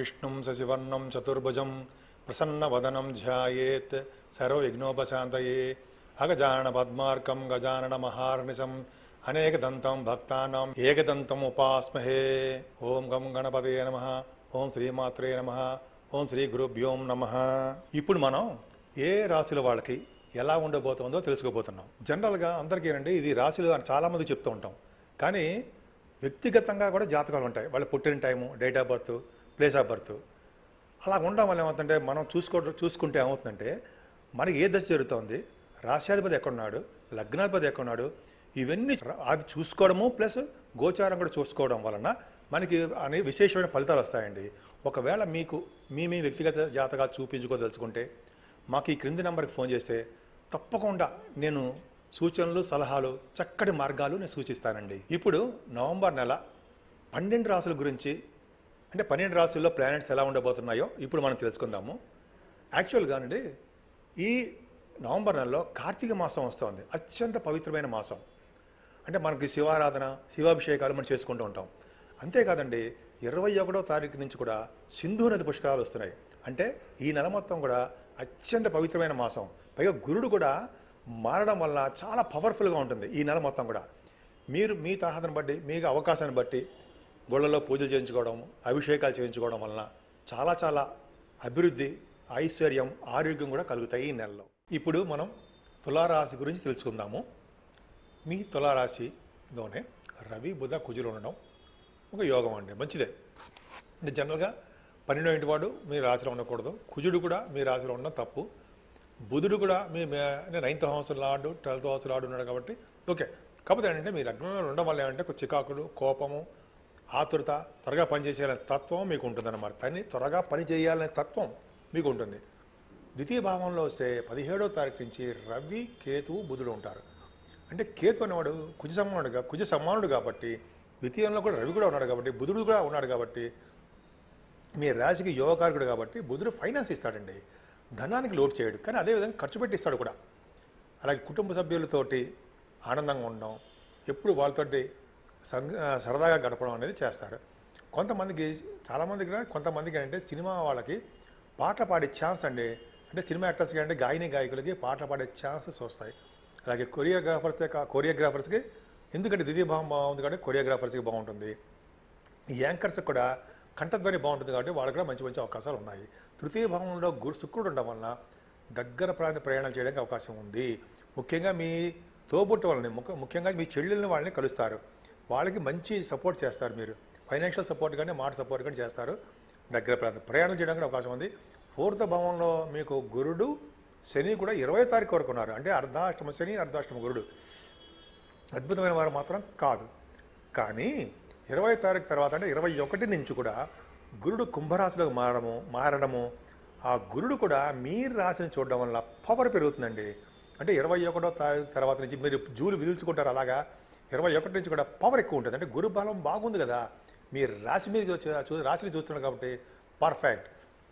విష్ణుం శశివర్ణం చతుర్భుజం ప్రసన్నవదనం ధ్యాయేత్ సర్వవిఘ్నోపశాంతయే అగజానన పద్మార్కం గజానన మహార్నిశం అనేకదంతం భక్తానాం ఏకదంతం ఉపాస్మహే ఓం గం గణపతయే నమ ఓం శ్రీమాత్రే నమ ఓం శ్రీ గురుభ్యోం నమ ఇప్పుడు మనం ఏ రాశుల వాళ్ళకి ఎలా ఉండబోతుందో తెలుసుకోబోతున్నాం జనరల్గా అందరికీ ఏంటంటే ఇది రాశులు అని చాలామంది చెప్తూ ఉంటాం కానీ వ్యక్తిగతంగా కూడా జాతకాలు ఉంటాయి వాళ్ళ పుట్టిన time date of birth place of birth అలా ఉండడం వల్ల ఏమవుతుందంటే మనం చూసుకో చూసుకుంటే ఏమవుతుందంటే మనకి ఏ దశ జరుగుతుంది రాశ్యాధిపతి ఎక్కడున్నాడు లగ్నాధిపతి ఎక్కడున్నాడు ఇవన్నీ ర- అది చూసుకోవడము ప్లస్ గోచారం కూడా చూసుకోవడం వలన మనకి అనే విశేషమైన ఫలితాలు వస్తాయండి ఒకవేళ మీకు మీ మీ వ్యక్తిగత జాతకాలు చూపించుకోదలుచుకుంటే మాకు ఈ క్రింది నెంబర్కి ఫోన్ చేస్తే తప్పకుండా నేను సూచనలు సలహాలు చక్కటి మార్గాలు నేను సూచిస్తానండి ఇప్పుడు నవంబర్ నెల పన్నెండు రాసుల గురించి అంటే పన్నెండు రాసుల్లో ప్లానెట్స్ ఎలా ఉండబోతున్నాయో ఇప్పుడు మనం తెలుసుకుందాము యాక్చువల్గా అండి ఈ నవంబర్ నెలలో కార్తీక మాసం వస్తుంది అత్యంత పవిత్రమైన మాసం అంటే మనకి శివారాధన శివాభిషేకాలు మనం చేసుకుంటూ ఉంటాం అంతేకాదండి ఇరవై ఒకటో తారీఖు నుంచి కూడా సింధు నది పుష్కరాలు వస్తున్నాయి అంటే ఈ నెల మొత్తం కూడా అత్యంత పవిత్రమైన మాసం పైగా గురుడు కూడా మారడం వల్ల చాలా పవర్ఫుల్గా ఉంటుంది ఈ నెల మొత్తం కూడా మీరు మీ తరహాను బట్టి మీకు అవకాశాన్ని బట్టి గుళ్ళలో పూజలు చేయించుకోవడం అభిషేకాలు చేయించుకోవడం వలన చాలా చాలా అభివృద్ధి ఐశ్వర్యం ఆరోగ్యం కూడా కలుగుతాయి ఈ నెలలో ఇప్పుడు మనం తులారాశి గురించి తెలుసుకుందాము మీ తులారాశిలోనే రవి బుధ కుజులు ఉండడం ఒక యోగం అండి మంచిదే అంటే జనరల్గా పన్నెండో ఇంటి వాడు మీ రాశిలో ఉండకూడదు కుజుడు కూడా మీ రాశిలో ఉండడం తప్పు బుధుడు కూడా మీ మే- అంటే ninth house lord twelfth house lord ఉన్నాడు కాబట్టి ఓకే కాకపోతే ఏంటంటే మీ లగ్నంలో ఉండడం వల్ల ఏమంటే కొంచెం చికాకులు కోపము ఆతురత త్వరగా పని చేసేయాలనే తత్వం మీకు ఉంటుందన్నమాట తని త్వరగా పని చేయాలనే తత్వం మీకు ఉంటుంది ద్వితీయ భావంలో వస్తే పదిహేడో తారీఖు నుంచి రవి కేతువు బుధుడు ఉంటారు అంటే కేతు అనేవాడు కుజ సమానుడుగా కుజ సమానుడు కాబట్టి ద్వితీయంలో కూడా రవి కూడా ఉన్నాడు కాబట్టి బుధుడు కూడా ఉన్నాడు కాబట్టి మీ రాశికి యోగకారకుడు కాబట్టి బుధుడు ఫైనాన్స్ ఇస్తాడండి ధనానికి లోటు చేయడు కానీ అదేవిధంగా ఖర్చు పెట్టిస్తాడు కూడా అలాగే కుటుంబ సభ్యులతోటి ఆనందంగా ఉండడం ఎప్పుడు వాళ్ళతోటి సంగ సరదాగా గడపడం అనేది చేస్తారు కొంతమందికి చాలామందికి కూడా కొంతమందికి అంటే సినిమా వాళ్ళకి పాటలు పాడే ఛాన్స్ అండి అంటే సినిమా యాక్టర్స్కి అంటే గాయని గాయకులకి పాటలు పాడే ఛాన్సెస్ వస్తాయి అలాగే కొరియోగ్రాఫర్స్ కొరియోగ్రాఫర్స్కి ఎందుకంటే ద్వితీయ భావం బాగుంది కాబట్టి కొరియోగ్రాఫర్స్కి బాగుంటుంది ఈ యాంకర్స్ కూడా కంఠధ్వని బాగుంటుంది కాబట్టి వాళ్ళకి కూడా మంచి మంచి అవకాశాలు ఉన్నాయి తృతీయ భావంలో గురు శుక్రుడు ఉండడం వలన దగ్గర ప్రాంత ప్రయాణాలు చేయడానికి అవకాశం ఉంది ముఖ్యంగా మీ తోబుట్టు వాళ్ళని ముఖ్య- ముఖ్యంగా మీ చెల్లెల్ని వాళ్ళని కలుస్తారు వాళ్ళకి మంచి సపోర్ట్ చేస్తారు మీరు ఫైనాన్షియల్ సపోర్ట్ కానీ మాట సపోర్ట్ కానీ చేస్తారు దగ్గర ప్రాంతం ప్రయాణం చేయడానికి కూడా అవకాశం ఉంది ఫోర్త్ భావంలో మీకు గురుడు శని కూడా ఇరవై తారీఖు వరకు ఉన్నారు అంటే అర్ధాష్టమ శని అర్ధాష్టమ గురుడు అద్భుతమైన వారు మాత్రం కాదు కానీ ఇరవై తారీఖు తర్వాత అంటే ఇరవై ఒకటి నుంచి కూడా గురుడు కుంభరాశిలోకి మారడము మారడము ఆ గురుడు కూడా మీ రాశిని చూడడం వల్ల పవర్ పెరుగుతుందండి అంటే ఇరవై ఒకటో తారీఖు తర్వాత నుంచి మీరు జూలు విదుల్చుకుంటారు అలాగా ఇరవై ఒకటి నుంచి కూడా పవర్ ఎక్కువ ఉంటుంది అంటే గురు బలం బాగుంది కదా మీ రాశి మీద చూ- చూ- రాశిని చూస్తున్నారు కాబట్టి పర్ఫెక్ట్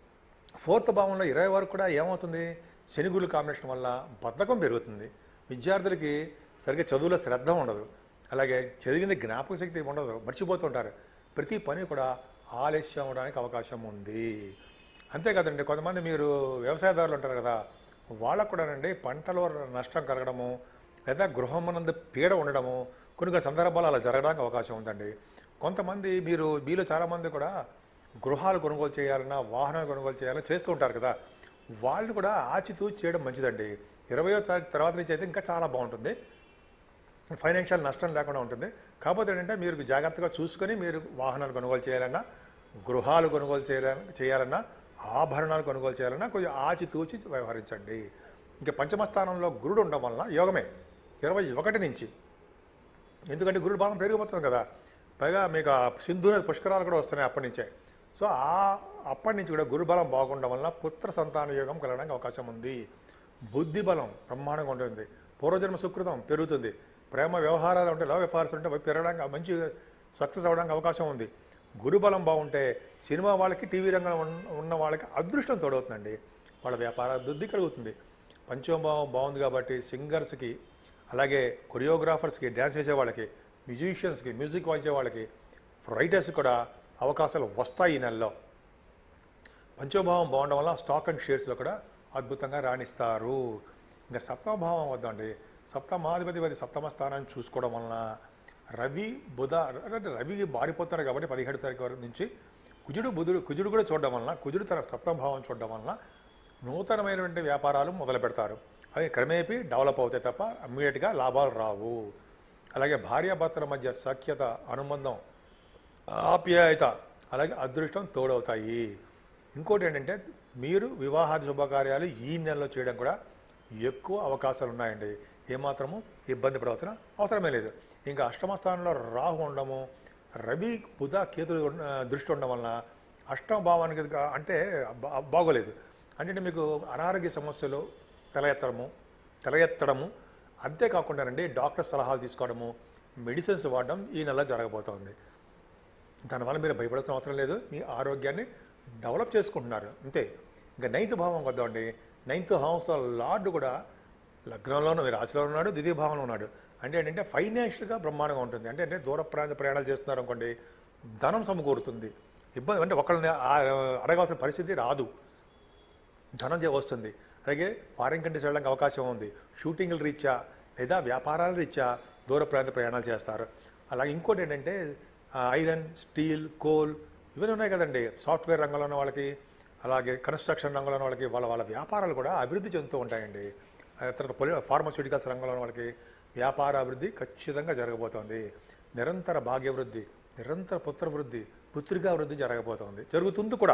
ఫోర్త్ భావంలో ఇరవై వరకు కూడా ఏమవుతుంది శని గురుల కాంబినేషన్ వల్ల బద్ధకం పెరుగుతుంది విద్యార్థులకి సరిగ్గా చదువులో శ్రద్ధ ఉండదు అలాగే చదివింది జ్ఞాపక శక్తి ఉండదు మర్చిపోతుంటారు ప్రతి పని కూడా ఆలస్యం అవడానికి అవకాశం ఉంది అంతేకాదండి కొంతమంది మీరు వ్యవసాయదారులు ఉంటారు కదా వాళ్ళకు కూడానండి పంటలో నష్టం కలగడము లేదా గృహమునందు పీడ ఉండడము కొన్ని కొన్ని సందర్భాలు అలా జరగడానికి అవకాశం ఉందండి కొంతమంది మీరు మీలో చాలామంది కూడా గృహాలు కొనుగోలు చేయాలన్నా వాహనాలు కొనుగోలు చేయాలన్నా చేస్తూ ఉంటారు కదా వాళ్ళు కూడా ఆచితూచి చేయడం మంచిదండి ఇరవయో తారీఖు తర్వాత నుంచి అయితే ఇంకా చాలా బాగుంటుంది ఫైనాన్షియల్ నష్టం లేకుండా ఉంటుంది కాకపోతే ఏంటంటే మీరు జాగ్రత్తగా చూసుకొని మీరు వాహనాలు కొనుగోలు చేయాలన్నా గృహాలు కొనుగోలు చేయాలన్నా చేయాలన్నా ఆభరణాలు కొనుగోలు చేయాలన్నా కొంచెం ఆచితూచి వ్యవహరించండి ఇంకా పంచమ స్థానంలో గురుడు ఉండడం వలన యోగమే ఇరవై ఒకటి నుంచి ఎందుకంటే గురుడు బలం పెరిగిపోతుంది కదా పైగా మీకు ఆ సింధు నది పుష్కరాలు కూడా వస్తున్నాయి అప్పటి నుంచే సో ఆ అప్పటి నుంచి కూడా గురుబలం బాగుండడం వలన పుత్ర సంతాన యోగం కలగడానికి అవకాశం ఉంది బుద్ధి బలం బ్రహ్మాండంగా ఉంటుంది పూర్వజన్మ సుకృతం పెరుగుతుంది ప్రేమ వ్యవహారాలు ఉంటే లవ్ వ్యవహారాలు ఉంటే అవి పెరగడానికి మంచి సక్సెస్ అవ్వడానికి అవకాశం ఉంది గురుబలం బాగుంటే సినిమా వాళ్ళకి టీవీ రంగంలో ఉన్న- ఉన్న వాళ్ళకి అదృష్టం తోడవుతుందండి వాళ్ళ వ్యాపార అభివృద్ధి కలుగుతుంది పంచమభావం బాగుంది కాబట్టి సింగర్స్కి అలాగే కొరియోగ్రాఫర్స్కి డ్యాన్స్ చేసే వాళ్ళకి మ్యూజిషియన్స్కి మ్యూజిక్ వాయించే వాళ్ళకి రైటర్స్ కూడా అవకాశాలు వస్తాయి ఈ నెలలో పంచభావం బాగుండడం వల్ల స్టాక్ అండ్ షేర్స్లో కూడా అద్భుతంగా రాణిస్తారు ఇంకా సప్తమ భావం వద్దండి సప్తమాధిపతి పది సప్తమ స్థానాన్ని చూసుకోవడం వలన రవి బుధ అంటే రవికి మారిపోతారు కాబట్టి పదిహేడు తారీఖు వరకు నుంచి కుజుడు బుధుడు కుజుడు కూడా చూడడం వలన కుజుడు తన సప్తమ భావం చూడడం వలన నూతనమైనటువంటి వ్యాపారాలు మొదలు పెడతారు అవి క్రమేపీ డెవలప్ అవుతాయి తప్ప ఇమ్మీడియట్గా లాభాలు రావు అలాగే భార్యాభర్తల మధ్య సఖ్యత అనుబంధం ఆప్యాయత అలాగే అదృష్టం తోడవుతాయి ఇంకోటి ఏంటంటే మీరు వివాహాది శుభకార్యాలు ఈ నెలలో చేయడం కూడా ఎక్కువ అవకాశాలు ఉన్నాయండి ఏమాత్రము ఇబ్బంది పడవలసిన అవసరమే లేదు ఇంకా అష్టమ స్థానంలో రాహు ఉండము రవి బుధ కేతులు ఉన్న- దృష్టి ఉండడం వలన అష్టమ భావానికి ఇది కా- అంటే బా- బాగోలేదు అంటే మీకు అనారోగ్య సమస్యలు తల ఎత్తడము తల ఎత్తడము అంతేకాకుండానండి డాక్టర్ సలహాలు తీసుకోవడము మెడిసిన్స్ వాడడం ఈ నెల జరగబోతోంది దానివల్ల మీరు భయపడాల్సిన అవసరం లేదు మీ ఆరోగ్యాన్ని డెవలప్ చేసుకుంటున్నారు అంతే ఇంకా నైన్త్ భావం వద్దామండి నైన్త్ హౌస్ లార్డ్ కూడా లగ్నంలోనూ మీ రాశిలో ఉన్నాడు ద్వితీయ భావంలో ఉన్నాడు అంటే ఏంటంటే ఫైనాన్షియల్గా బ్రహ్మాండంగా ఉంటుంది అంటే అంటే దూర ప్రాంత ప్రయాణాలు చేస్తున్నారు అనుకోండి ధనం సమకూరుతుంది ఇబ్బంది అంటే ఒకళ్ళని ఆ- అడగాల్సిన పరిస్థితి రాదు ధనం చే- వస్తుంది అలాగే ఫారిన్ కంట్రీస్ వెళ్ళడానికి అవకాశం ఉంది షూటింగ్ల రీత్యా లేదా వ్యాపారాల రీత్యా దూర ప్రాంత ప్రయాణాలు చేస్తారు అలాగే ఇంకోటి ఏంటంటే ఆ, ఐరన్ స్టీల్ కోల్ ఇవన్నీ ఉన్నాయి కదండి సాఫ్ట్వేర్ రంగంలో ఉన్న వాళ్ళకి అలాగే కన్స్ట్రక్షన్ రంగంలో ఉన్న వాళ్ళకి వాళ్ళ వాళ్ళ వ్యాపారాలు కూడా అభివృద్ధి చెందుతూ ఉంటాయండి ఆ తర్వాత పొలి ఫార్మస్యూటికల్స్ రంగంలో ఉన్న వాళ్ళకి వ్యాపార అభివృద్ధి ఖచ్చితంగా జరగబోతోంది నిరంతర భాగ్యవృద్ధి నిరంతర పుత్రవృద్ధి పుత్రికా వృద్ధి జరగబోతోంది జరుగుతుంది కూడా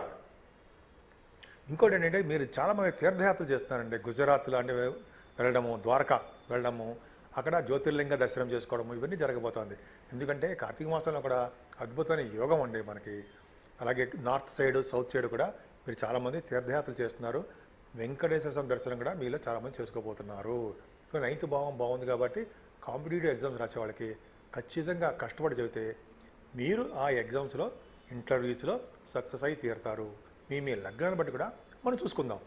ఇంకోటి ఏంటంటే మీరు చాలామంది తీర్థయాత్రలు చేస్తున్నారండి గుజరాత్ లాంటివి వెళ్ళడము ద్వారకా వెళ్ళడము అక్కడ జ్యోతిర్లింగ దర్శనం చేసుకోవడము ఇవన్నీ జరగబోతోంది ఎందుకంటే కార్తీక మాసంలో కూడా అద్భుతమైన యోగం అండి మనకి అలాగే నార్త్ సైడ్ సౌత్ సైడ్ కూడా మీరు చాలామంది తీర్థయాత్రలు చేస్తున్నారు వెంకటేశ్వర స్వామి దర్శనం కూడా మీలో చాలామంది చేసుకోబోతున్నారు సో నైన్త్ భావం బాగుంది కాబట్టి కాంపిటేటివ్ ఎగ్జామ్స్ రాసే వాళ్ళకి ఖచ్చితంగా కష్టపడి చదివితే మీరు ఆ ఎగ్జామ్స్లో ఇంటర్వ్యూస్లో సక్సెస్ అయి తీరుతారు మీ మీ లగ్నాన్ని బట్టి కూడా మనం చూసుకుందాం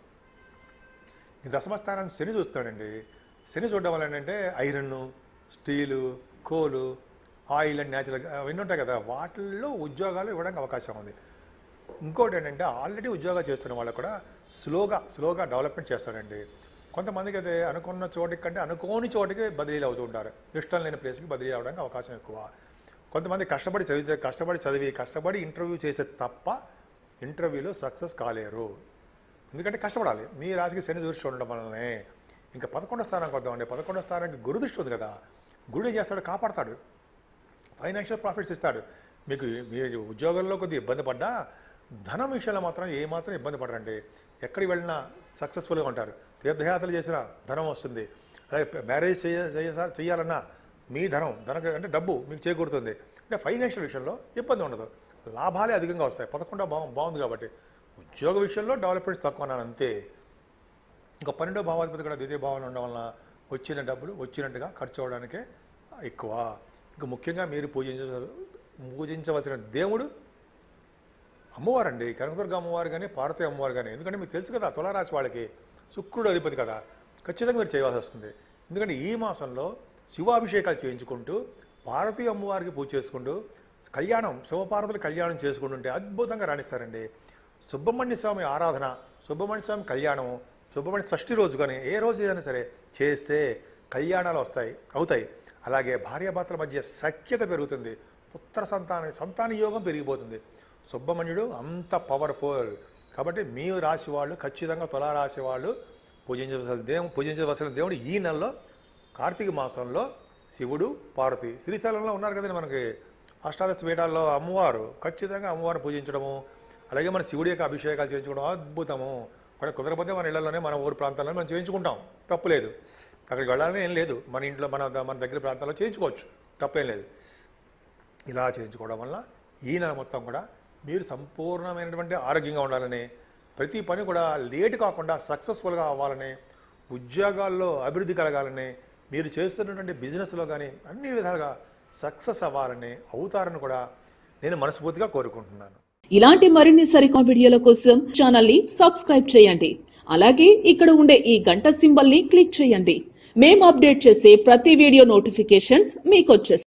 ఈ దశమ స్థానాన్ని శని చూస్తాడండి శని చూడడం వల్ల ఏంటంటే iron steel coal oil and natural అవన్నీ ఉంటాయి కదా వాటిల్లో ఉద్యోగాలు ఇవ్వడానికి అవకాశం ఉంది ఇంకోటి ఏంటంటే ఆల్రెడీ ఉద్యోగాలు చేస్తున్న వాళ్ళు కూడా స్లోగా స్లోగా డెవలప్మెంట్ చేస్తారండి కొంతమందికి అయితే అనుకున్న చోటికి కంటే అనుకోని చోటికి బదిలీలు అవుతూ ఉంటారు ఇష్టం లేని ప్లేస్కి బదిలీ అవడానికి అవకాశం ఎక్కువ కొంతమంది కష్టపడి చదివితే కష్టపడి చదివి కష్టపడి ఇంటర్వ్యూ చేసే తప్ప ఇంటర్వ్యూలో సక్సెస్ కాలేరు ఎందుకంటే కష్టపడాలి మీ రాశికి శని దృష్టి ఉండడం వల్లనే ఇంకా పదకొండో స్థానానికి వద్దామండి పదకొండో స్థానానికి గురు దృష్టి ఉంది కదా గురు ఏం చేస్తాడు కాపాడతాడు ఫైనాన్షియల్ ప్రాఫిట్స్ ఇస్తాడు మీకు మీ ఉద్యోగంలో కొద్దిగా ఇబ్బంది పడ్డా ధనం విషయంలో మాత్రం ఏమాత్రం ఇబ్బంది పడరండి ఎక్కడికి వెళ్ళినా సక్సెస్ఫుల్గా ఉంటారు తీర్థయాత్రలు చేసినా ధనం వస్తుంది అలాగే మ్యారేజ్ చేయ చేయ- చేయాలన్నా మీ ధనం ధనం అంటే డబ్బు మీకు చేకూరుతుంది అంటే ఫైనాన్షియల్ విషయంలో ఇబ్బంది ఉండదు లాభాలే అధికంగా వస్తాయి పదకొండో బాగు బాగుంది కాబట్టి ఉద్యోగ విషయంలో డెవలప్మెంట్స్ తక్కువ అన్నాను అంతే ఇంకా పన్నెండో భావాధిపతి కూడా ద్వితీయ భావన ఉండడం వలన వచ్చిన డబ్బులు వచ్చినట్టుగా ఖర్చు అవడానికే ఎక్కువ ఇంకా ముఖ్యంగా మీరు పూజించ పూజించవలసిన దేవుడు అమ్మవారండి కనకదుర్గ అమ్మవారు కానీ పార్వతీ అమ్మవారు కానీ ఎందుకంటే మీకు తెలుసు కదా తులారాశి వాళ్ళకి శుక్రుడు అధిపతి కదా ఖచ్చితంగా మీరు చేయవలసి వస్తుంది ఎందుకంటే ఈ మాసంలో శివాభిషేకాలు చేయించుకుంటూ పార్వతీ అమ్మవారికి పూజ చేసుకుంటూ కళ్యాణం శివపార్వతుల కళ్యాణం చేసుకుంటుంటే అద్భుతంగా రాణిస్తారండి సుబ్రహ్మణ్య స్వామి ఆరాధన సుబ్రహ్మణ్య స్వామి కళ్యాణము సుబ్రహ్మణ్య షష్ఠి రోజు కానీ ఏ రోజు అయినా సరే చేస్తే కళ్యాణాలు వస్తాయి అవుతాయి అలాగే భార్యాభర్తల మధ్య సఖ్యత పెరుగుతుంది పుత్ర సంతాన సంతాన యోగం పెరిగిపోతుంది సుబ్రహ్మణ్యుడు అంత పవర్ఫుల్ కాబట్టి మీ రాశి వాళ్ళు ఖచ్చితంగా తులారాశి వాళ్ళు పూజించవలసిన దేవుడు పూజించవలసిన దేవుడు ఈ నెలలో కార్తీక మాసంలో శివుడు పార్వతి శ్రీశైలంలో ఉన్నారు కదండి మనకి అష్టాదశ పీఠాల్లో అమ్మవారు ఖచ్చితంగా అమ్మవారిని పూజించడము అలాగే మన శివుడి యొక్క అభిషేకాలు చేయించుకోవడం అద్భుతము కూడా కుదరకపోతే మన ఇళ్లలోనే మన ఊరు ప్రాంతాల్లో మనం చేయించుకుంటాం తప్పులేదు అక్కడికి వెళ్ళాలని ఏం లేదు మన ఇంట్లో మన మన దగ్గర ప్రాంతాల్లో చేయించుకోవచ్చు తప్పేం లేదు ఇలా చేయించుకోవడం వల్ల ఈ నెల మొత్తం కూడా మీరు సంపూర్ణమైనటువంటి ఆరోగ్యంగా ఉండాలని ప్రతి పని కూడా లేట్ కాకుండా సక్సెస్ఫుల్గా అవ్వాలని ఉద్యోగాల్లో అభివృద్ధి కలగాలని మీరు చేస్తున్నటువంటి బిజినెస్లో కానీ అన్ని విధాలుగా సక్సెస్ అవ్వాలని అవుతారని కూడా నేను మనస్ఫూర్తిగా కోరుకుంటున్నాను ఇలాంటి మరిన్ని సరికొత్త వీడియోల కోసం ఛానల్ ని సబ్స్క్రైబ్ చేయండి అలాగే ఇక్కడ ఉండే ఈ గంట సింబల్ ని క్లిక్ చేయండి మేము అప్డేట్ చేసే ప్రతి వీడియో నోటిఫికేషన్స్ మీకు వచ్చేస్తాయి